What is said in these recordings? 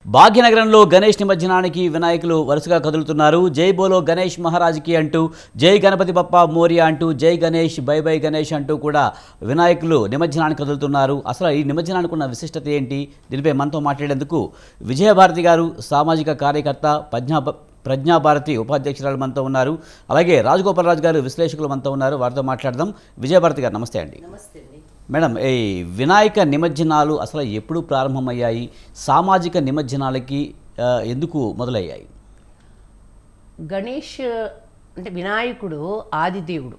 భాగ్యనగరంలో గణేష్ నిమజ్జనానికి వినాయకులు వరుసగా కదులుతున్నారు జై బోలో గణేష్ మహారాజ్కి అంటూ జై గణపతి బప్ప మోరియా అంటూ జై గణేష్ బై బై గణేష్ అంటూ కూడా వినాయకులు నిమజ్జనానికి కదులుతున్నారు అసలు ఈ నిమజ్జనానికి ఉన్న విశిష్టత ఏంటి దీనిపై మనతో మాట్లాడేందుకు విజయభారతి గారు సామాజిక కార్యకర్త ప్రజ్ఞా ప్రజ్ఞాభారతి ఉపాధ్యక్షురాలు మనతో ఉన్నారు అలాగే రాజగోపాలరాజు గారు విశ్లేషకులు మనతో ఉన్నారు వారితో మాట్లాడదాం విజయభారతి గారు నమస్తే అండి నమస్తే అండి మేడం ఈ వినాయక నిమజ్జనాలు అసలు ఎప్పుడు ప్రారంభమయ్యాయి సామాజిక నిమజ్జనాలకి ఆ, ఎందుకు మొదలయ్యాయి గణేష్ అంటే వినాయకుడు ఆదిదేవుడు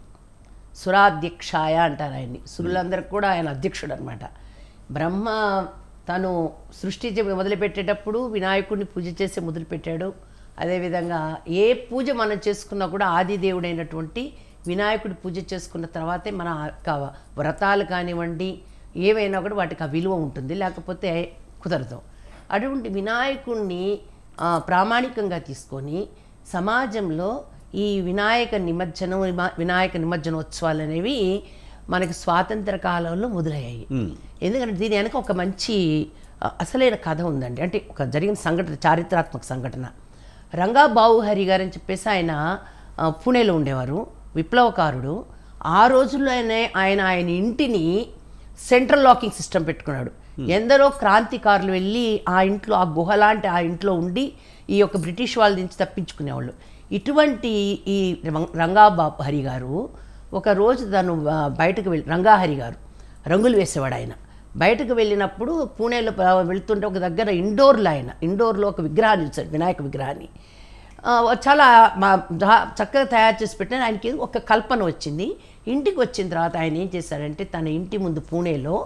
సురాధ్యక్షాయ అంటారు ఆయన్ని సురులందరికి కూడా ఆయన అధ్యక్షుడు అనమాట బ్రహ్మ తను సృష్టి చే- మొదలుపెట్టేటప్పుడు వినాయకుడిని పూజ చేసి మొదలుపెట్టాడు అదేవిధంగా ఏ పూజ మనం చేసుకున్నా కూడా ఆదిదేవుడైనటువంటి వినాయకుడి పూజ చేసుకున్న తర్వాతే మన యొక్క వ్రతాలు కానివ్వండి ఏవైనా కూడా వాటికి ఆ విలువ ఉంటుంది లేకపోతే కుదరదు అటువంటి వినాయకుడిని ఆ, ప్రామాణికంగా తీసుకొని సమాజంలో ఈ వినాయక నిమజ్జనం విమా- వినాయక నిమజ్జనోత్సవాలు అనేవి మనకి స్వాతంత్ర కాలంలో మొదలయ్యాయి మ్, ఎందుకంటే దీని వెనక ఒక మంచి ఆ, అసలైన కథ ఉందండి అంటే ఒక జరిగిన సంఘటన చారిత్రాత్మక సంఘటన రంగా బావుహరి గారు అని చెప్పేసి ఆయన ఆ, పూణేలో ఉండేవారు విప్లవకారుడు ఆ రోజుల్లోనే ఆయన ఆయన ఇంటిని సెంట్రల్ లాకింగ్ సిస్టమ్ పెట్టుకున్నాడు ఎందరో క్రాంతికారులు వెళ్ళి ఆ ఇంట్లో ఆ గుహ లాంటి ఆ ఇంట్లో ఉండి ఈ యొక్క బ్రిటిష్ వాళ్ళ నుంచి తప్పించుకునేవాళ్ళు ఇటువంటి ఈ రం- రంగాబాబు హరి గారు ఒక రోజు తను ఆ, బయటకు వెళ్ళి రంగాహరి గారు రంగులు వేసేవాడు ఆయన బయటకు వెళ్ళినప్పుడు పూణేలో ప- వెళ్తుంటే ఒక దగ్గర ఇండోర్లో ఆయన ఇండోర్లో ఒక విగ్రహాన్ని చూశాడు వినాయక విగ్రహాన్ని ఆ, చాలా మా దా- చక్కగా తయారు చేసి పెట్టిన ఆయనకి ఒక కల్పన వచ్చింది ఇంటికి వచ్చిన తర్వాత ఆయన ఏం చేశారంటే తన ఇంటి ముందు పూణేలో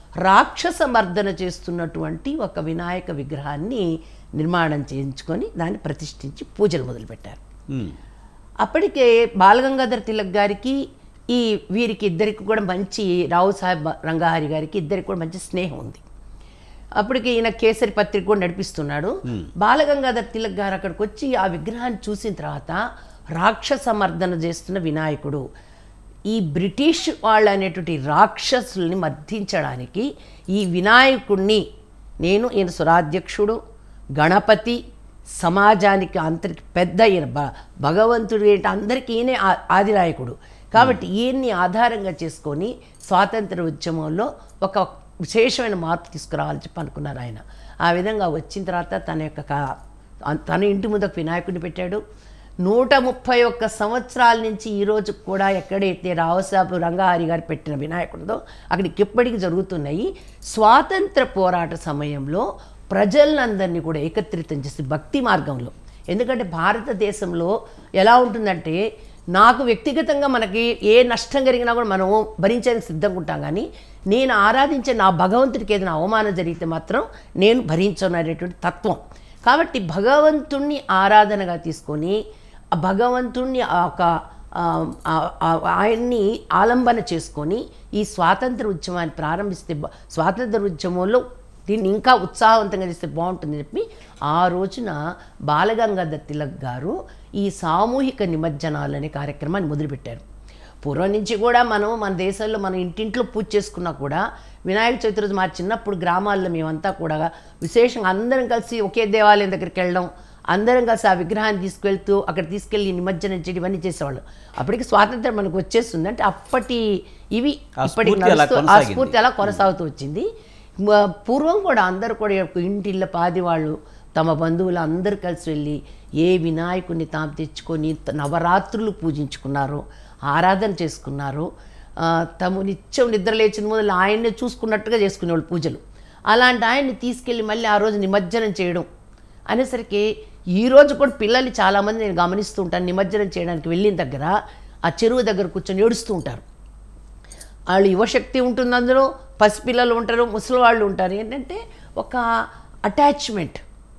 రాక్షస మర్దన చేస్తున్నటువంటి ఒక వినాయక విగ్రహాన్ని నిర్మాణం చేయించుకొని దాన్ని ప్రతిష్ఠించి పూజలు మొదలుపెట్టారు మ్, అప్పటికే బాలగంగాధర్ తిలక్ గారికి ఈ వీరికి ఇద్దరికి కూడా మంచి రావు సాహెబ్ రంగాహరి గారికి ఇద్దరికి కూడా మంచి స్నేహం ఉంది అప్పటికి ఈయన కేసరి పత్రిక కూడా నడిపిస్తున్నాడు బాలగంగాధర్ తిలక్ గారు అక్కడికి వచ్చి ఆ విగ్రహాన్ని చూసిన తర్వాత రాక్షస మర్దన చేస్తున్న వినాయకుడు ఈ బ్రిటిష్ వాళ్ళు అనేటువంటి రాక్షసుల్ని మర్దించడానికి ఈ వినాయకుడిని నేను ఈయన స్వరాధ్యక్షుడు గణపతి సమాజానికి అంతరికి పెద్ద ఈయన భ- భగవంతుడు ఏంటి అందరికీ ఈయనే ఆ- ఆదినాయకుడు కాబట్టి ఈయన్ని ఆధారంగా చేసుకొని స్వాతంత్ర ఉద్యమంలో ఒక విశేషమైన మార్పు తీసుకురావాలని చెప్పి అనుకున్నారు ఆయన ఆ విధంగా వచ్చిన తర్వాత తన యొక్క క- తన ఇంటి ముందు ఒక వినాయకుడిని పెట్టాడు నూట ముప్పై ఒక్క సంవత్సరాల నుంచి ఈ రోజు కూడా ఎక్కడైతే రావసాబు రంగాహరి గారు పెట్టిన వినాయకుడిదో అక్కడికి ఇప్పటికీ జరుగుతున్నాయి స్వాతంత్ర పోరాట సమయంలో ప్రజలందరినీ కూడా ఏకత్రితం చేసి భక్తి మార్గంలో ఎందుకంటే భారతదేశంలో ఎలా ఉంటుందంటే నాకు వ్యక్తిగతంగా మనకి ఏ నష్టం జరిగినా కూడా మనం భరించేందుకు సిద్ధంగా ఉంటాం కానీ నేను ఆరాధించే నా భగవంతుడికి ఏదైనా అవమానం జరిగితే మాత్రం నేను భరించను అనేటువంటి తత్వం కాబట్టి భగవంతుణ్ణి ఆరాధనగా తీసుకొని ఆ భగవంతుణ్ణి ఆ ఒక ఆ, ఆ, ఆ, ఆయన్ని ఆలంబన చేసుకొని ఈ స్వాతంత్ర ఉద్యమాన్ని ప్రారంభిస్తే బ- స్వాతంత్ర ఉద్యమంలో దీన్ని ఇంకా ఉత్సాహవంతంగా చేస్తే బాగుంటుందని చెప్పి ఆ రోజున బాలగంగాధర్ తిలక్ గారు ఈ సామూహిక నిమజ్జనాలు అనే కార్యక్రమాన్ని మొదలుపెట్టారు పూర్వం నుంచి కూడా మనం మన దేశంలో మనం ఇంటింట్లో పూజ చేసుకున్నా కూడా వినాయక చవితి రోజు మా చిన్నప్పుడు గ్రామాల్లో మేమంతా కూడా విశేషంగా అందరం కలిసి ఒకే దేవాలయం దగ్గరికి వెళ్ళడం అందరం కలిసి ఆ విగ్రహాన్ని తీసుకెళ్తూ అక్కడ తీసుకెళ్ళి నిమజ్జనం చేయడం ఇవన్నీ చేసేవాళ్ళు అప్పటికి స్వాతంత్రం మనకు వచ్చేస్తుంది అంటే అప్పటి ఇవి ఆ ఇప్పటికి స్ఫూర్తి అలా నడుస్తూ- ఆ కొనసాగింది. స్ఫూర్తి అలా కొనసాగుతూ వచ్చింది మ- పూర్వం కూడా అందరూ కూడా ఇంటిళ్ళ పాది వాళ్ళు తమ బంధువులు అందరూ కలిసి వెళ్ళి ఏ వినాయకుడిని తాము తెచ్చుకొని త- నవరాత్రులు పూజించుకున్నారో ఆరాధన చేసుకున్నారో ఆ, తాము నిత్యం నిద్ర లేచిన మొదలు ఆయన్నే చూసుకున్నట్టుగా చేసుకునేవాళ్ళు పూజలు అలాంటి ఆయన్ని తీసుకెళ్ళి మళ్ళీ ఆ రోజు నిమజ్జనం చేయడం అనేసరికి ఈ రోజు కూడా పిల్లలు చాలామంది నేను గమనిస్తూ ఉంటాను నిమజ్జనం చేయడానికి వెళ్ళిన దగ్గర ఆ చెరువు దగ్గర కూర్చొని ఏడుస్తూ ఉంటారు వాళ్ళు యువశక్తి ఉంటుంది అందులో పసిపిల్లలు ఉంటారు ముసలి వాళ్ళు ఉంటారు ఏంటంటే ఒక అటాచ్మెంట్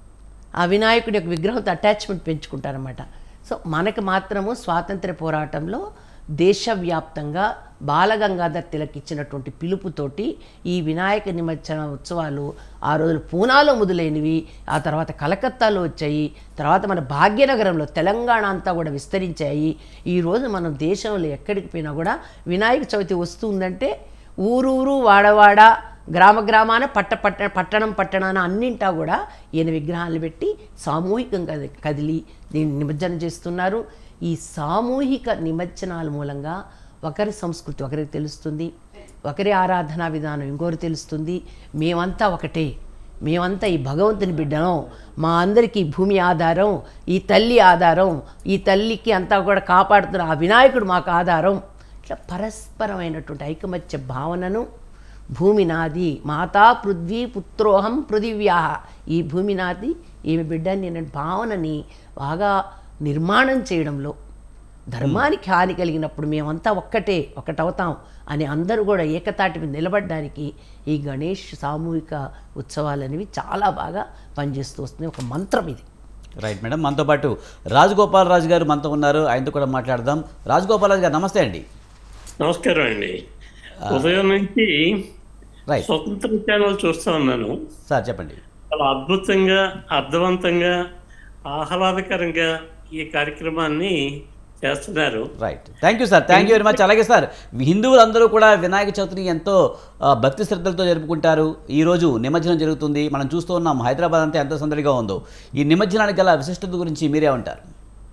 ఆ వినాయకుడి యొక్క విగ్రహంతో అటాచ్మెంట్ పెంచుకుంటారన్నమాట సో మనకు మాత్రము స్వాతంత్ర పోరాటంలో దేశవ్యాప్తంగా బాలగంగాధర్ తిలక్ ఇచ్చినటువంటి పిలుపుతోటి ఈ వినాయక నిమజ్జన ఉత్సవాలు ఆ రోజులు పూనాలో మొదలైనవి ఆ తర్వాత కలకత్తాలో వచ్చాయి తర్వాత మన భాగ్యనగరంలో తెలంగాణ అంతా కూడా విస్తరించాయి ఈరోజు మనం దేశంలో ఎక్కడికి పోయినా కూడా వినాయక చవితి వస్తుందంటే ఊరూరు వాడవాడ గ్రామ గ్రామాన పట్ట పట్ట పట్టణం పట్టణాన అన్నింటా కూడా ఈయన విగ్రహాలు పెట్టి సామూహికంగా కదిలి దీన్ని నిమజ్జనం చేస్తున్నారు ఈ సామూహిక నిమజ్జనాల మూలంగా ఒకరి సంస్కృతి ఒకరికి తెలుస్తుంది ఒకరి ఆరాధనా విధానం ఇంకొకరు తెలుస్తుంది మేమంతా ఒకటే మేమంతా ఈ భగవంతుని బిడ్డనం మా అందరికీ ఈ భూమి ఆధారం ఈ తల్లి ఆధారం ఈ తల్లికి అంతా కూడా కాపాడుతున్న ఆ వినాయకుడు మాకు ఆధారం ఇట్లా పరస్పరమైనటువంటి ఐకమత్య భావనను భూమి నాది మాతా పృథ్వీ పుత్రోహం పృథివ్యా ఈ భూమి నాది ఈమె బిడ్డ నేను భావనని బాగా నిర్మాణం చేయడంలో ధర్మానికి హాని కలిగినప్పుడు మేమంతా ఒక్కటే ఒకటవుతాం అని అందరూ కూడా ఏకతాటి మీద నిలబడడానికి ఈ గణేష్ సామూహిక ఉత్సవాలు అనేవి చాలా బాగా పనిచేస్తూ వస్తుంది ఒక మంత్రం ఇది రైట్ మేడం మనతో పాటు రాజగోపాల్ రాజు గారు మనతో ఉన్నారు ఆయనతో కూడా మాట్లాడదాం రాజగోపాల్ రాజు గారు నమస్తే అండి నమస్కారం అండి ఉదయం నుంచి రైట్ స్వతంత్ర ఛానల్ చూస్తా ఉన్నాను సార్ చెప్పండి చాలా అద్భుతంగా అర్థవంతంగా ఆహ్లాదకరంగా ఈ కార్యక్రమాన్ని చేస్తున్నారు right thank you sir thank you very much అలాగే సార్ హిందువులందరూ కూడా వినాయక చవితిని ఎంతో ఆ, భక్తి శ్రద్ధలతో జరుపుకుంటారు ఈ రోజు నిమజ్జనం జరుగుతుంది మనం చూస్తూ ఉన్నాం హైదరాబాద్ అంతా ఎంత సందడిగా ఉందో ఈ నిమజ్జనానికి గల విశిష్టత గురించి మీరే ఉంటారు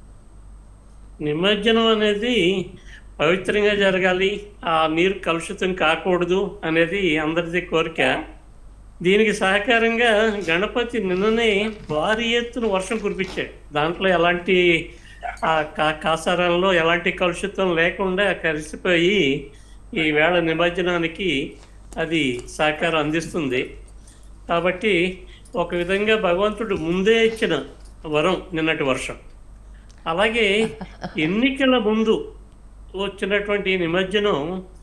నిమజ్జనం అనేది పవిత్రంగా జరగాలి ఆ నీరు కలుషితం కాకూడదు అనేది అందరిది కోరిక దీనికి సహకారంగా గణపతి నిన్ననే భారీ ఎత్తున వర్షం కురిపించాడు దాంట్లో ఎలాంటి ఆ కా కాసారంలో ఎలాంటి కలుషితం లేకుండా కలిసిపోయి ఈ వేళ నిమజ్జనానికి అది సహకారం అందిస్తుంది కాబట్టి ఒక విధంగా భగవంతుడు ముందే ఇచ్చిన వరం నిన్నటి వర్షం అలాగే ఎన్నికల ముందు వచ్చినటువంటి ఈ నిమజ్జనం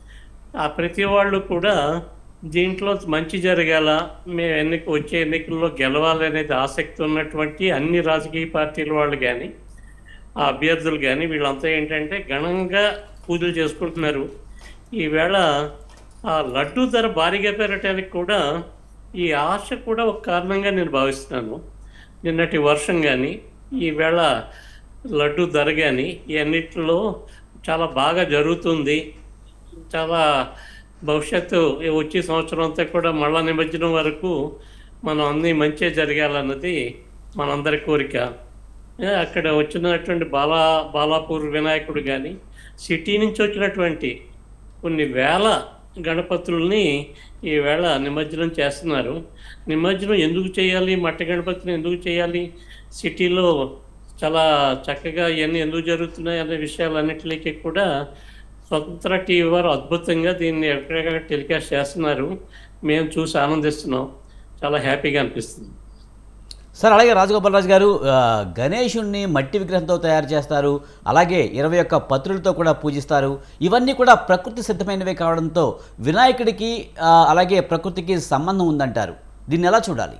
ఆ ప్రతి వాళ్ళు కూడా దీంట్లో మంచి జరగాల మేము ఎన్నిక వచ్చే ఎన్నికల్లో గెలవాలి అనేది ఆసక్తి ఉన్నటువంటి అన్ని రాజకీయ పార్టీల వాళ్ళు కానీ ఆ అభ్యర్థులు కానీ వీళ్ళంతా ఏంటంటే ఘనంగా పూజలు చేసుకుంటున్నారు ఈవేళ ఆ లడ్డు ధర భారీగా పెరగటానికి కూడా ఈ ఆశ కూడా ఒక కారణంగా నేను భావిస్తున్నాను నిన్నటి వర్షం కానీ ఈవేళ లడ్డు ధర కానీ ఈ అన్నిటిలో చాలా బాగా జరుగుతుంది చాలా భవిష్యత్తు ఈ వచ్చే సంవత్సరం అంతా కూడా మళ్ళా నిమజ్జనం వరకు మనం అన్ని మంచిగా జరగాలన్నది మనందరి కోరిక ఏ, అక్కడ వచ్చినటువంటి బాలా బాలాపూర్ వినాయకుడు కానీ సిటీ నుంచి వచ్చినటువంటి కొన్ని వేల గణపతుల్ని ఈవేళ నిమజ్జనం చేస్తున్నారు నిమజ్జనం ఎందుకు చేయాలి మట్టి గణపతిని ఎందుకు చేయాలి సిటీలో చాలా చక్కగా ఇవన్నీ ఎందుకు జరుగుతున్నాయి అనే విషయాలన్నిటికీ కూడా స్వతంత్ర టీవీ వారు అద్భుతంగా దీన్ని ఎక్కడెక్కడ టెలికాస్ట్ చేస్తున్నారు మేము చూసి ఆనందిస్తున్నాం చాలా హ్యాపీగా అనిపిస్తుంది సార్ అలాగే రాజగోపాల్ రాజు గారు ఆ, గణేశుణ్ణి మట్టి విగ్రహంతో తయారు చేస్తారు అలాగే ఇరవై ఒక్క పత్రులతో కూడా పూజిస్తారు ఇవన్నీ కూడా ప్రకృతి సిద్ధమైనవే కావడంతో వినాయకుడికి ఆ, అలాగే ప్రకృతికి సంబంధం ఉందంటారు దీన్ని ఎలా చూడాలి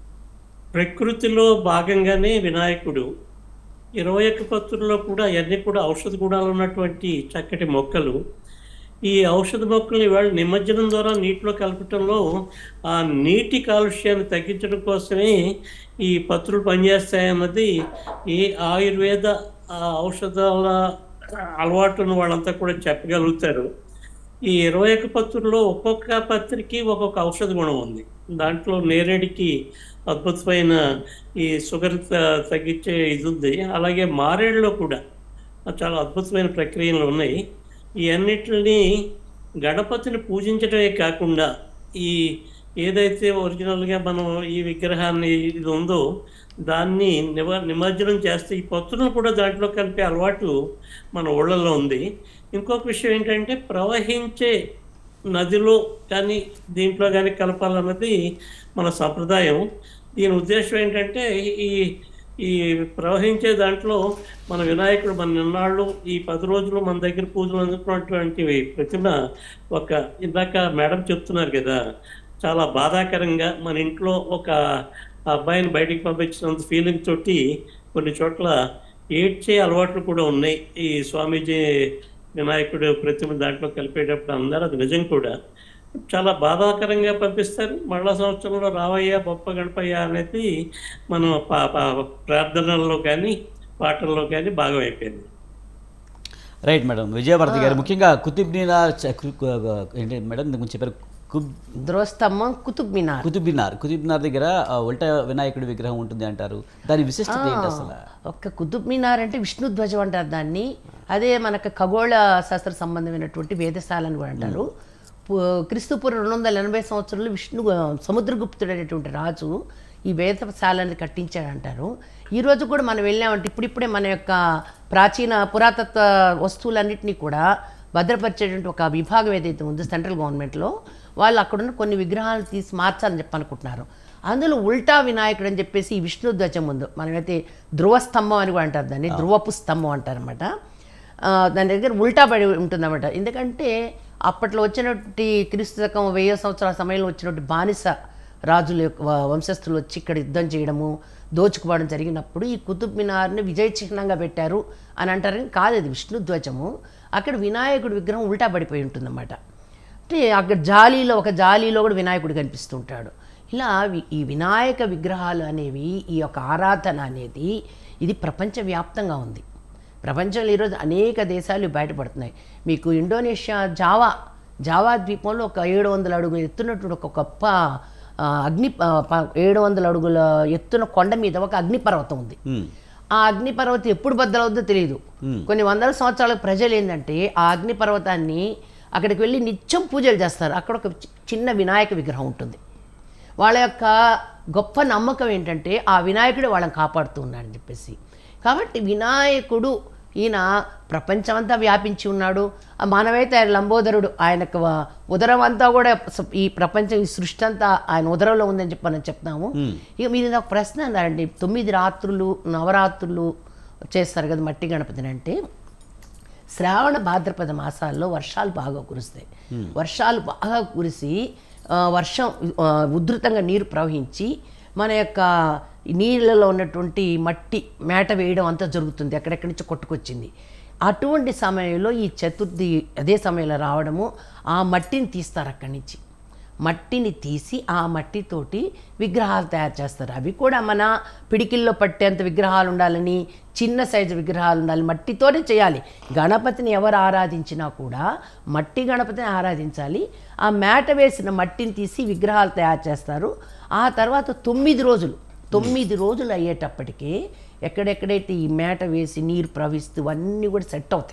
ప్రకృతిలో భాగంగానే వినాయకుడు ఇరవై ఒక్క పత్రుల్లో కూడా అన్నీ కూడా ఔషధ గుణాలు ఉన్నటువంటి చక్కటి మొక్కలు ఈ ఔషధ మొక్కల్ని ఇవాళ నిమజ్జనం ద్వారా నీటిలో కలపటంలో ఆ నీటి కాలుష్యాన్ని తగ్గించడం కోసమే ఈ పత్రులు పనిచేస్తాయన్నది ఈ ఆయుర్వేద ఆ ఔషధాల అలవాటు ఉన్న వాళ్ళంతా కూడా చెప్పగలుగుతారు ఈ ఇరవై ఒక్క పత్రుల్లో ఒక్కొక్క పత్రికి ఒక్కొక్క ఔషధ గుణం ఉంది దాంట్లో నేరేడికి అద్భుతమైన ఈ షుగర్ త- తగ్గించే ఇది ఉంది అలాగే మారేడులో కూడా చాలా అద్భుతమైన ప్రక్రియలు ఉన్నాయి ఈ అన్నిటిని గణపతిని పూజించడమే కాకుండా ఈ ఏదైతే ఒరిజినల్గా మనం ఈ విగ్రహాన్ని ఇది ఉందో దాన్ని నిమ నిమజ్జనం చేస్తే ఈ పత్రులను కూడా దాంట్లో కలిపే అలవాటు మన ఊళ్ళల్లో ఉంది ఇంకొక విషయం ఏంటంటే ప్రవహించే నదిలో కానీ దీంట్లో కానీ కలపాలన్నది మన సంప్రదాయం దీని ఉద్దేశం ఏంటంటే ఈ ఈ ప్రవహించే దాంట్లో మన వినాయకుడు మన నిన్నాళ్ళు ఈ పది రోజులు మన దగ్గర పూజలు అందుకున్నటువంటి ప్రతిమ ఒక ఇందాక మేడం చెప్తున్నారు కదా చాలా బాధాకరంగా మన ఇంట్లో ఒక అబ్బాయిని బయటికి పంపించినంత ఫీలింగ్ తోటి కొన్ని చోట్ల ఏడ్చే అలవాట్లు కూడా ఉన్నాయి ఈ స్వామీజీ వినాయకుడు ప్రతిమ దాంట్లో కలిపేటప్పుడు అందరూ అది నిజం కూడా చాలా బాధాకరంగా పంపిస్తారు మళ్ళా సంవత్సరంలో రావయ్య గొప్ప గణపయ్య అనేది మనం పా- పా- ప్రార్థనల్లో కానీ పాటల్లో కానీ భాగం అయిపోయింది రైట్ మేడం విజయభారతి గారు ముఖ్యంగా కుతుబ్ మీనార్ చ- కు- కు- ఏంటి మేడం ఇంతకు ముందు చెప్పారు కుబ్ ధ్రువస్తంభం కుతుబ్ మినార్ కుతుబ్ మినార్ కుతుబ్ మినార్ దగ్గర ఆ, ఉల్టా వినాయకుడి విగ్రహం ఉంటుంది అంటారు దాని విశిష్టత ఏంటి అసలు ఒక్క కుతుబ్ మినార్ అంటే విష్ణు ధ్వజం అంటారు దాన్ని అదే మనకు ఖగోళ శాస్త్ర సంబంధమైనటువంటి వేదశాల అని కూడా అంటారు పు- క్రీస్తుపూర్వం రెండు వందల ఎనభై సంవత్సరంలో విష్ణు సముద్రగుప్తుడు అనేటువంటి రాజు ఈ వేదశాలని కట్టించాడు అంటారు ఈ రోజు కూడా మనం వెళ్ళామంటే ఇప్పుడిప్పుడే మన యొక్క ప్రాచీన పురాతత్వ వస్తువులన్నింటినీ కూడా భద్రపరిచేటువంటి ఒక విభాగం ఏదైతే ఉందో సెంట్రల్ గవర్నమెంట్లో వాళ్ళు అక్కడున్న కొన్ని విగ్రహాలు తీసి మార్చాలని చెప్పి అనుకుంటున్నారు అందులో ఉల్టా వినాయకుడు అని చెప్పేసి ఈ విష్ణు ధ్వజం ఉంది మనమైతే ధ్రువ స్తంభం అని కూడా అంటారు దాన్ని ధ్రువపు స్తంభం అంటారనమాట దాని దగ్గర ఉల్టా పడి ఉంటుందన్నమాట ఎందుకంటే అప్పట్లో వచ్చినటువంటి క్రీస్తు శకం వెయ్యి సంవత్సరాల సమయంలో వచ్చినటువంటి బానిస రాజుల యొక్క వ- వంశస్థులు వచ్చి ఇక్కడ యుద్ధం చేయడము దోచుకుపోవడం జరిగినప్పుడు ఈ కుతుబ్ మినార్ని విజయ చిహ్నంగా పెట్టారు అని అంటారు కానీ కాదు అది విష్ణు ధ్వజము అక్కడ వినాయకుడి విగ్రహం ఉల్టా పడిపోయి ఉంటుందన్నమాట అంటే అక్కడ జాలీలో ఒక జాలీలో కూడా వినాయకుడు కనిపిస్తుంటాడు ఇలా వి- ఈ వినాయక విగ్రహాలు అనేవి ఈ యొక్క ఆరాధన అనేది ఇది ప్రపంచవ్యాప్తంగా ఉంది ప్రపంచంలో ఈరోజు అనేక దేశాలు బయటపడుతున్నాయి మీకు ఇండోనేషియా జావా జావా ద్వీపంలో ఒక ఏడు వందల అడుగులు ఎత్తున్నటువంటి ఒక గొప్ప ఆ, అగ్ని ఆ, ప- ఏడు వందల అడుగుల ఎత్తున కొండ మీద ఒక అగ్నిపర్వతం ఉంది ఉమ్, ఆ అగ్నిపర్వతం ఎప్పుడు బద్దలవుద్దో తెలియదు కొన్ని వందల సంవత్సరాలకు ప్రజలు ఏంటంటే ఆ అగ్నిపర్వతాన్ని అక్కడికి వెళ్ళి నిత్యం పూజలు చేస్తారు అక్కడ ఒక చి- చిన్న వినాయక విగ్రహం ఉంటుంది వాళ్ళ యొక్క గొప్ప నమ్మకం ఏంటంటే ఆ వినాయకుడే వాళ్ళని కాపాడుతూ ఉన్నాడని చెప్పేసి కాబట్టి వినాయకుడు ఈయన ప్రపంచమంతా వ్యాపించి ఉన్నాడు ఆ మనమైతే ఆయన లంబోదరుడు ఆయనకు వ- ఉదరం అంతా కూడా స- ఈ ప్రపంచం ఈ సృష్టి అంతా ఆయన ఉదరంలో ఉందని చెప్పి మనం చెప్తాము ఇక మీరు నాకు ప్రశ్న అన్నారండి తొమ్మిది రాత్రులు నవరాత్రులు చేస్తారు కదా మట్టి గణపతిని అంటే శ్రావణ భాద్రపద మాసాల్లో వర్షాలు బాగా కురుస్తాయి వర్షాలు బాగా కురిసి ఆ, వర్షం ఆ, ఉధృతంగా నీరు ప్రవహించి మన యొక్క నీళ్ళలో ఉన్నటువంటి మట్టి మేట వేయడం అంతా జరుగుతుంది ఎక్కడెక్కడి నుంచి కొట్టుకొచ్చింది అటువంటి సమయంలో ఈ చతుర్థి అదే సమయంలో రావడము ఆ మట్టిని తీస్తారు అక్కడి నుంచి మట్టిని తీసి ఆ మట్టితోటి విగ్రహాలు తయారు చేస్తారు అవి కూడా మన పిడికిల్లో పట్టేంత విగ్రహాలు ఉండాలని చిన్న సైజు విగ్రహాలు ఉండాలి మట్టితోనే చేయాలి గణపతిని ఎవరు ఆరాధించినా కూడా మట్టి గణపతిని ఆరాధించాలి ఆ మేట వేసిన మట్టిని తీసి విగ్రహాలు తయారు చేస్తారు ఆ తర్వాత తొమ్మిది రోజులు తొమ్మిది రోజులు అయ్యేటప్పటికే ఎక్కడెక్కడైతే ఈ మేట వేసి నీరు ప్రవహిస్తూ అన్నీ కూడా సెట్ అవుతాయి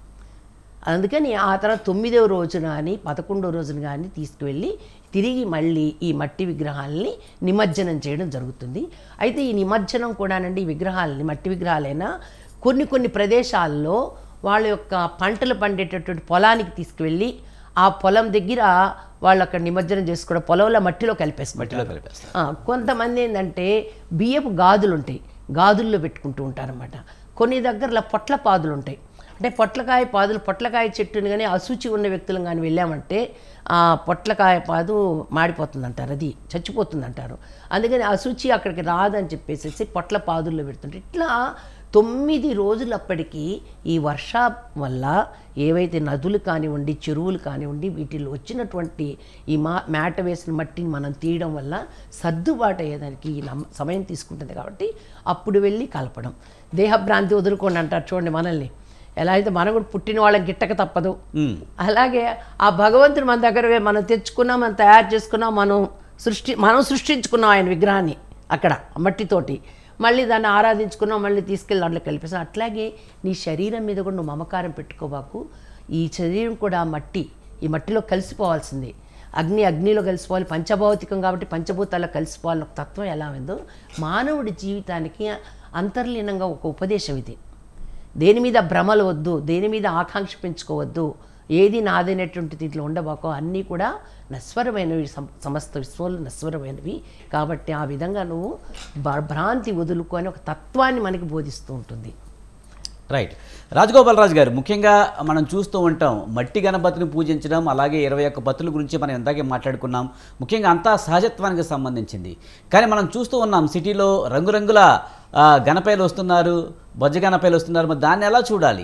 అందుకని ఆ తర్వాత తొమ్మిదవ రోజున కానీ పదకొండవ రోజున కానీ తీసుకువెళ్ళి తిరిగి మళ్ళీ ఈ మట్టి విగ్రహాలని నిమజ్జనం చేయడం జరుగుతుంది అయితే ఈ నిమజ్జనం కూడానండి ఈ విగ్రహాలని మట్టి విగ్రహాలైనా కొన్ని కొన్ని ప్రదేశాల్లో వాళ్ళ యొక్క పంటలు పండేటటువంటి పొలానికి తీసుకువెళ్ళి ఆ పొలం దగ్గర వాళ్ళు అక్కడ నిమజ్జనం చేసుకోవడం పొలంలో మట్టిలో కలిపేస్తారు మట్టిలో కలిపేస్తారు ఆ, కొంతమంది ఏంటంటే బియ్యపు గాజులు ఉంటాయి గాజుల్లో పెట్టుకుంటూ ఉంటారన్నమాట కొన్ని దగ్గరలో పొట్ల పాదులు ఉంటాయి అంటే పొట్లకాయ పాదులు పొట్లకాయ చెట్టుని కానీ అశుచి ఉన్న వ్యక్తులను కానీ వెళ్ళామంటే ఆ పొట్లకాయ పాదు మాడిపోతుంది అంటారు అది చచ్చిపోతుంది అంటారు అందుకని అశుచి అక్కడికి రాదని చెప్పేసి పొట్ల పాదుల్లో పెడుతుంటే ఇట్లా తొమ్మిది రోజులప్పటికీ ఈ వర్ష వల్ల ఏవైతే నదులు కానివ్వండి చెరువులు కానివ్వండి వీటిలో వచ్చినటువంటి ఈ మా మేట వేసిన మట్టిని మనం తీయడం వల్ల సర్దుబాటు అయ్యేదానికి ఈ నమ్మ- సమయం తీసుకుంటుంది కాబట్టి అప్పుడు వెళ్ళి కలపడం దేహభ్రాంతి వదులుకోండి అంటారు చూడండి మనల్ని ఎలా అయితే మనం కూడా పుట్టిన వాళ్ళని గిట్టక తప్పదు ఉమ్, అలాగే ఆ భగవంతుడు మన దగ్గర మనం తెచ్చుకున్నాం మనం తయారు చేసుకున్నాం మనం సృష్టి మనం సృష్టించుకున్నాం ఆయన విగ్రహాన్ని అక్కడ మట్టితోటి మళ్ళీ దాన్ని ఆరాధించుకున్నాం మళ్ళీ తీసుకెళ్ళి దాంట్లో కలిపేసాం అట్లాగే నీ శరీరం మీద కూడా నువ్వు మమకారం పెట్టుకోబాకు ఈ శరీరం కూడా మట్టి ఈ మట్టిలో కలిసిపోవాల్సిందే అగ్ని అగ్నిలో కలిసిపోవాలి పంచభౌతికం కాబట్టి పంచభూతాల్లో కలిసిపోవాలని ఒక తత్వం ఎలా ఉందో మానవుడి జీవితానికి అంతర్లీనంగా ఒక ఉపదేశం ఇది దేని మీద భ్రమలు వద్దు దేని మీద ఆకాంక్ష పెంచుకోవద్దు ఏది నాదైనటువంటి దీంట్లో ఉండబాకో అన్నీ కూడా నశ్వరమైనవి సమ- సమస్త విశ్వంలో నశ్వరమైనవి కాబట్టి ఆ విధంగా నువ్వు భ- భ్రాంతి వదులుకొని ఒక తత్వాన్ని మనకి బోధిస్తూ ఉంటుంది రైట్ రాజగోపాల్ రాజు గారు ముఖ్యంగా మనం చూస్తూ ఉంటాం మట్టి గణపతిని పూజించడం అలాగే ఇరవై ఒక్క పత్రుల గురించి మనం ఇందాకే మాట్లాడుకున్నాం ముఖ్యంగా అంతా సహజత్వానికి సంబంధించింది కానీ మనం చూస్తూ ఉన్నాం సిటీలో రంగురంగుల ఆ, గణపయ్యలు వస్తున్నారు బొజ్జ గణపయ్యలు వస్తున్నారు మరి దాన్ని ఎలా చూడాలి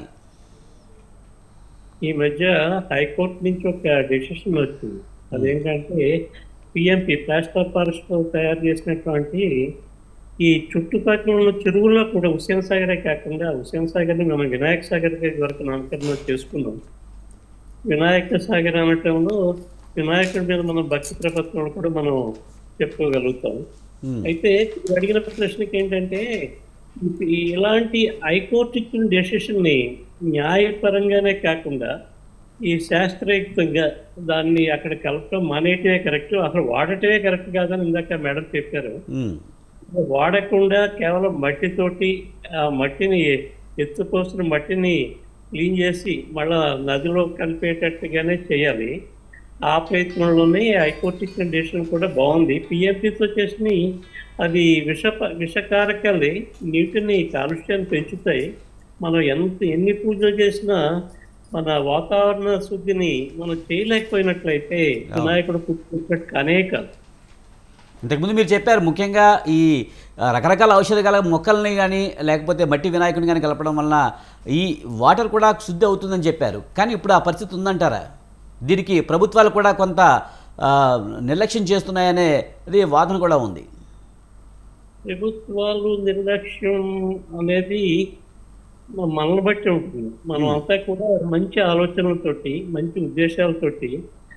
ఈ మధ్య హైకోర్టు నుంచి ఒక డెసిషన్ వచ్చింది అదేంటంటే పిఎంపి ప్లాస్టర్ ఫారెస్ట్ తయారు చేసినటువంటి ఈ చుట్టుపక్కల ఉన్న చెరువుల్లో కూడా హుసేన్ సాగరే కాకుండా హుసేన్ సాగర్ని మనం వినాయక సాగర్ వరకు నామకరణం చేసుకున్నాం వినాయక సాగర్ అనటంలో వినాయకుడి మీద మనం భక్తి ప్రపత్తులు కూడా మనం చెప్పుకోగలుగుతాం ఉమ్, అయితే మీరు అడిగిన ప్రశ్నకి ఏంటంటే ఈ ఇలాంటి హైకోర్టు ఇచ్చిన డెసిషన్ ని న్యాయపరంగానే కాకుండా ఈ శాస్త్రయుక్తంగా దాన్ని అక్కడ కలపడం మానేయటమే కరెక్ట్ అసలు వాడటమే కరెక్ట్ కాదని ఇందాక మేడం చెప్పారు ఉమ్, వాడకుండా కేవలం మట్టితోటి ఆ మట్టిని ఎత్తుకోసిన మట్టిని క్లీన్ చేసి మళ్ళా నదిలో కలిపేటట్టుగానే చేయాలి ఆ ప్రయత్నంలోనే హైకోర్టు ఇచ్చిన డెసిషన్ కూడా బాగుంది పిఎంపితో చేసిన అది విష విషకారకాలు నీటిని కాలుష్యాన్ని పెంచుతాయి మనం ఎంత ఎన్ని పూజలు చేసినా మన వాతావరణ శుద్ధిని మనం చేయలేకపోయినట్లయితే వినాయకుడు పుట్టినట్టు కానే కాదు ఇంతకుముందు మీరు చెప్పారు ముఖ్యంగా ఈ ఆ, రకరకాల ఔషధ మొక్కల్ని కానీ లేకపోతే మట్టి వినాయకుడిని కానీ కలపడం వలన ఈ వాటర్ కూడా శుద్ధి అవుతుందని చెప్పారు కానీ ఇప్పుడు ఆ పరిస్థితి ఉందంటారా దీనికి ప్రభుత్వాలు కూడా కొంత ఆ, నిర్లక్ష్యం చేస్తున్నాయనే అది వాదన కూడా ఉంది ప్రభుత్వాలు నిర్లక్ష్యం అనేది మ- మనల్ని బట్టి ఉంటుంది మనం అంతా కూడా మంచి ఆలోచనలతోటి మంచి ఉద్దేశాలతోటి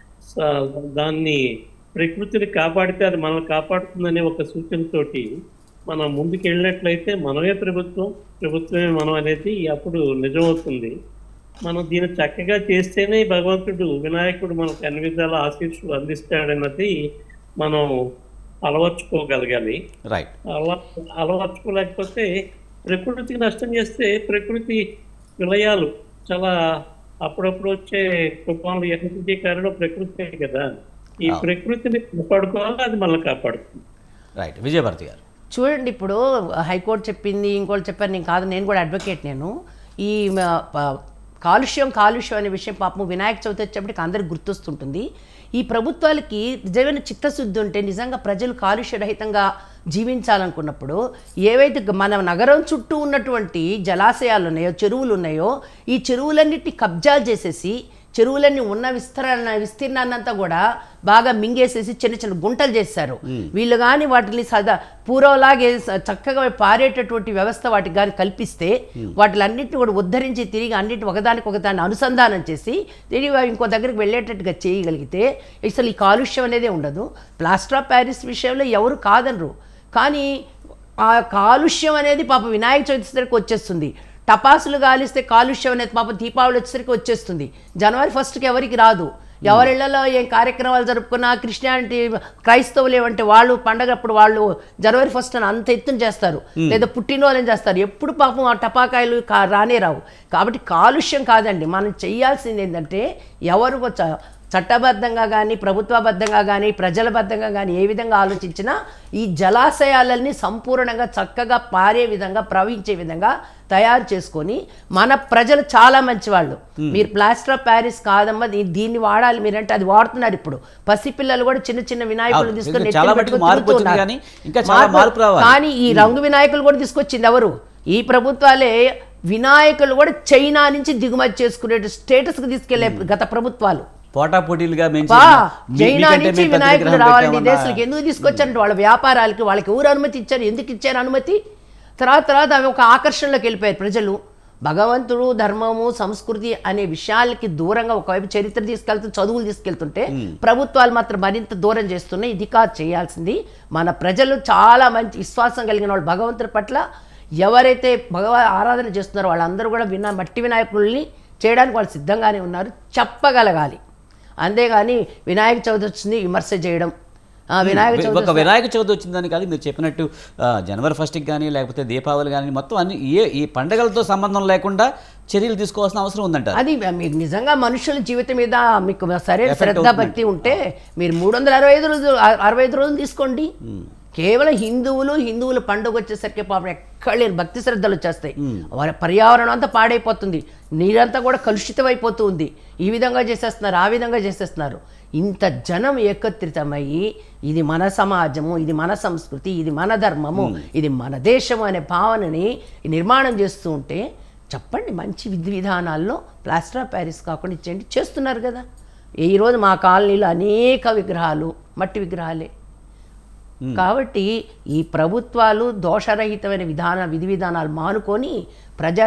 స- దాన్ని ప్రకృతిని కాపాడితే అది మనల్ని కాపాడుతుందనే ఒక సూచనతోటి మనం ముందుకు వెళ్ళినట్లయితే మనమే ప్రభుత్వం ప్రభుత్వమే మనం అనేది అప్పుడు నిజమవుతుంది మనం దీన్ని చక్కగా చేస్తేనే భగవంతుడు వినాయకుడు మనకు అన్ని విధాల ఆశీస్సులు అందిస్తాడన్నది మనం అలవర్చుకోగలగాలి రైట్ అలా అలవర్చుకోలేకపోతే ప్రకృతికి నష్టం చేస్తే ప్రకృతి విలయాలు చాలా అప్పుడప్పుడు వచ్చే తుఫాన్లు ఎన్నింటి కారణం ప్రకృతే కదా ఈ ప్రకృతిని కాపాడుకోవాలి అది మనల్ని కాపాడుతుంది రైట్ విజయభారతి గారు చూడండి ఇప్పుడు హైకోర్టు చెప్పింది ఇంకోటి చెప్పారు నేను కాదు నేను కూడా అడ్వకేట్ నేను ఈ మ, ప- కాలుష్యం కాలుష్యం అనే విషయం పాపం వినాయక చవితి వచ్చేప్పటికి అందరికి గుర్తొస్తుంటుంది ఈ ప్రభుత్వాలకి నిజమైన చిత్తశుద్ధి ఉంటే నిజంగా ప్రజలు కాలుష్య రహితంగా జీవించాలనుకున్నప్పుడు ఏవైతే గ- మన నగరం చుట్టూ ఉన్నటువంటి జలాశయాలు ఉన్నాయో చెరువులు ఉన్నాయో ఈ చెరువులన్నిటిని కబ్జాలు చేసేసి చెరువులన్నీ ఉన్న విస్తరణ విస్తీర్ణాన్నంతా కూడా బాగా మింగేసేసి చిన్న చిన్న గుంటలు చేశారు వీళ్ళు కానీ వాటిని సదా పూర్వంలాగే స- చక్కగా పారేటటువంటి వ్యవస్థ వాటికి కానీ కల్పిస్తే వాటిలన్నింటిని కూడా ఉద్ధరించి తిరిగి అన్నింటి ఒకదానికి ఒకదాన్ని అనుసంధానం చేసి తిరిగి అవి ఇంకో దగ్గరికి వెళ్ళేటట్టుగా చేయగలిగితే అసలు ఈ కాలుష్యం అనేదే ఉండదు ప్లాస్టర్ ఆఫ్ ప్యారిస్ విషయంలో ఎవరు కాదనరు కానీ ఆ కాలుష్యం అనేది పాప వినాయక చవితి సరికి వచ్చేస్తుంది టపాసులు కాలిస్తే కాలుష్యం అనేది పాప దీపావళి వచ్చేసరికి వచ్చేస్తుంది జనవరి ఫస్ట్కి ఎవరికి రాదు ఎవరిళ్లలో ఏం కార్యక్రమాలు జరుపుకున్నా క్రిస్టియానిటీ క్రైస్తవులు ఏమంటే వాళ్ళు పండగప్పుడు వాళ్ళు జనవరి ఫస్ట్ అని అంత ఎత్తున చేస్తారు లేదా పుట్టినరోజుని చేస్తారు ఎప్పుడు పాపం ఆ టపాకాయలు కా- రానే రావు కాబట్టి కాలుష్యం కాదండి మనం చేయాల్సింది ఏంటంటే ఎవరు చ- చట్టబద్ధంగా కానీ ప్రభుత్వబద్ధంగా కానీ ప్రజలబద్ధంగా కానీ ఏ విధంగా ఆలోచించినా ఈ జలాశయాలన్నీ సంపూర్ణంగా చక్కగా పారే విధంగా ప్రవహించే విధంగా తయారు చేసుకొని మన ప్రజలు చాలా మంచి వాళ్ళు మీరు ప్లాస్టర్ ఆఫ్ ప్యారిస్ కాదమ్మా దీ- దీన్ని వాడాలి మీరంటే అది వాడుతున్నారు ఇప్పుడు పసిపిల్లలు కూడా చిన్న చిన్న వినాయకులు అవును. తీసుకొని ఇంకా నెత్తిన చాలా మటుకు పెట్టుకొని మార్పు తిరుగుతూ వచ్చింది ఉన్నారు. కానీ ఇంకా చాలా మార్పు రావాలి. కానీ ఈ రంగు వినాయకులు కూడా తీసుకొచ్చింది ఎవరు ఈ ప్రభుత్వాలే వినాయకులు కూడా చైనా నుంచి దిగుమతి చేసుకునే స్టేటస్కి తీసుకెళ్లే గత ప్రభుత్వాలు పోటా పోటీలుగా మేము బా చేసిన- మీ- చైనా మీకంటే నుంచి మేము పెద్ద వినాయకులు విగ్రహం రావాలండి పెట్టామన్నా- దేశాలకు ఎందుకు తీసుకొచ్చారంటే వాళ్ళ వ్యాపారాలకి వాళ్ళకి ఎవరు అనుమతి ఇచ్చారు ఎందుకు ఇచ్చారు అనుమతి తర్వాత తర్వాత అవి ఒక ఆకర్షణలోకి వెళ్ళిపోయారు ప్రజలు భగవంతుడు ధర్మము సంస్కృతి అనే విషయాలకి దూరంగా ఒకవైపు చరిత్ర తీసుకెళ్తూ చదువులు తీసుకెళ్తుంటే ప్రభుత్వాలు మాత్రం మరింత దూరం చేస్తున్నాయి ఇది కాదు చేయాల్సింది మన ప్రజలు చాలా మంచి విశ్వాసం కలిగిన వాళ్ళు భగవంతుడి పట్ల ఎవరైతే భగవ ఆరాధన చేస్తున్నారో వాళ్ళందరూ కూడా వినా మట్టి వినాయకుల్ని చేయడానికి వాళ్ళు సిద్ధంగానే ఉన్నారు చెప్పగలగాలి అంతేగాని వినాయక చవితి వచ్చింది విమర్శ చేయడం ఆ, వినాయక చవితి ఒక వినాయక చవితి వచ్చిందని కాదు మీరు చెప్పినట్టు ఆ, జనవరి ఫస్ట్కి కానీ లేకపోతే దీపావళి కానీ మొత్తం అన్ని ఏ ఈ పండగలతో సంబంధం లేకుండా చర్యలు తీసుకోవాల్సిన అవసరం ఉందంటారు అది మీకు నిజంగా మనుషుల జీవితం మీద మీకు సరైన Effect శ్రద్ధ అవుతుంది. భక్తి ఉంటే మీరు మూడు వందల అరవై ఐదు రోజులు అ- అరవై ఐదు రోజులు తీసుకోండి కేవలం హిందువులు హిందువుల పండుగ వచ్చేసరికి పాపం ఎక్కడ లేని భక్తి శ్రద్ధలు వచ్చేస్తాయి వారి పర్యావరణం అంతా పాడైపోతుంది నీరంతా కూడా కలుషితం అయిపోతూ ఉంది ఈ విధంగా చేసేస్తున్నారు ఆ విధంగా చేసేస్తున్నారు ఇంత జనం ఏకత్రితమయ్యి ఇది మన సమాజము ఇది మన సంస్కృతి ఇది మన ధర్మము ఇది మన దేశము అనే భావనని నిర్మాణం చేస్తూ ఉంటే చెప్పండి మంచి విధి విధానాల్లో ప్లాస్టర్ ఆఫ్ ప్యారిస్ కాకుండా ఇచ్చేయండి చేస్తున్నారు కదా ఈరోజు మా కాలనీలో అనేక విగ్రహాలు మట్టి విగ్రహాలే కాబట్టి ఈ ప్రభుత్వాలు దోషరహితమైన విధాన విధి విధానాలు మానుకొని ప్రజా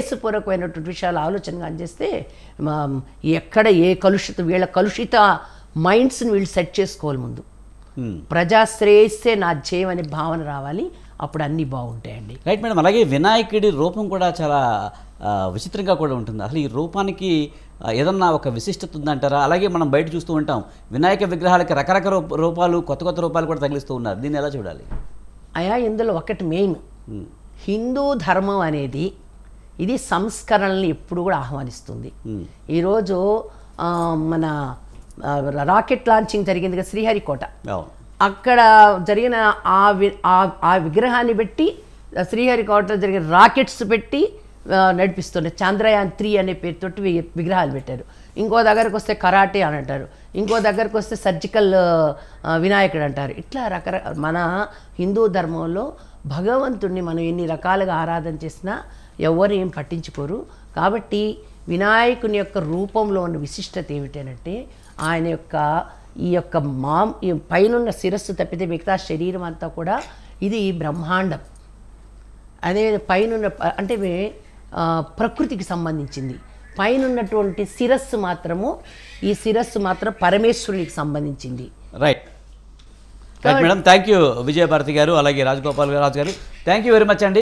శ్రేయస్సుపూర్వకమైనటువంటి విషయాలు ఆలోచనగా అందిస్తే మా- ఎక్కడ ఏ కలుషిత వీళ్ళ కలుషిత మైండ్స్ని వీళ్ళు సెట్ చేసుకోవాలి ముందు ఉమ్. ప్రజా శ్రేయస్సే నా ధ్యేయం అనే భావన రావాలి అప్పుడు అన్నీ బాగుంటాయండి రైట్ మేడం అలాగే వినాయకుడి రూపం కూడా చాలా ఆ, విచిత్రంగా కూడా ఉంటుంది అసలు ఈ రూపానికి ఆ, ఏదన్నా ఒక విశిష్టత ఉందంటారా అలాగే మనం బయట చూస్తూ ఉంటాం వినాయక విగ్రహాలకి రకరకాల రూప- రూపాలు కొత్త కొత్త రూపాలు కూడా తగిలిస్తూ ఉన్నారు దీన్ని ఎలా చూడాలి అయా ఇందులో ఒకటి మెయిన్ ఉమ్, హిందూ ధర్మం అనేది ఇది సంస్కరణల్ని ఎప్పుడు కూడా ఆహ్వానిస్తుంది ఉమ్, ఈరోజు ఆ, మన ఆ, రాకెట్ లాంచింగ్ జరిగింది కదా శ్రీహరికోట అవును అక్కడ జరిగిన ఆ వి ఆ- ఆ విగ్రహాన్ని పెట్టి శ్రీహరికోటలో జరిగిన రాకెట్స్ పెట్టి ఆ, నడిపిస్తుండే చంద్రయాన్ త్రీ అనే పేరుతోటి వి- విగ్రహాలు పెట్టారు ఇంకో దగ్గరకు వస్తే కరాటే అని అంటారు ఇంకో దగ్గరకు వస్తే సర్జికల్ ఆ, వినాయకుడు అంటారు ఇట్లా రకరకాల మన హిందూ ధర్మంలో భగవంతుణ్ణి మనం ఎన్ని రకాలుగా ఆరాధన చేసినా ఎవరు ఏం పట్టించుకోరు కాబట్టి వినాయకుని యొక్క రూపంలో ఉన్న విశిష్టత ఏమిటంటే ఆయన యొక్క ఈ యొక్క మాం ఈ పైనున్న శిరస్సు తప్పితే మిగతా శరీరం అంతా కూడా ఇది బ్రహ్మాండం అదే పైనున్న ప- అంటే వే- ఆ, ప్రకృతికి సంబంధించింది పైనున్నటువంటి శిరస్సు మాత్రము ఈ శిరస్సు మాత్రం పరమేశ్వరునికి సంబంధించింది right right madam thank you Vijayabharati గారు అలాగే రాజగోపాల్ రాజు గారు థ్యాంక్ యూ వెరీ మచ్ అండి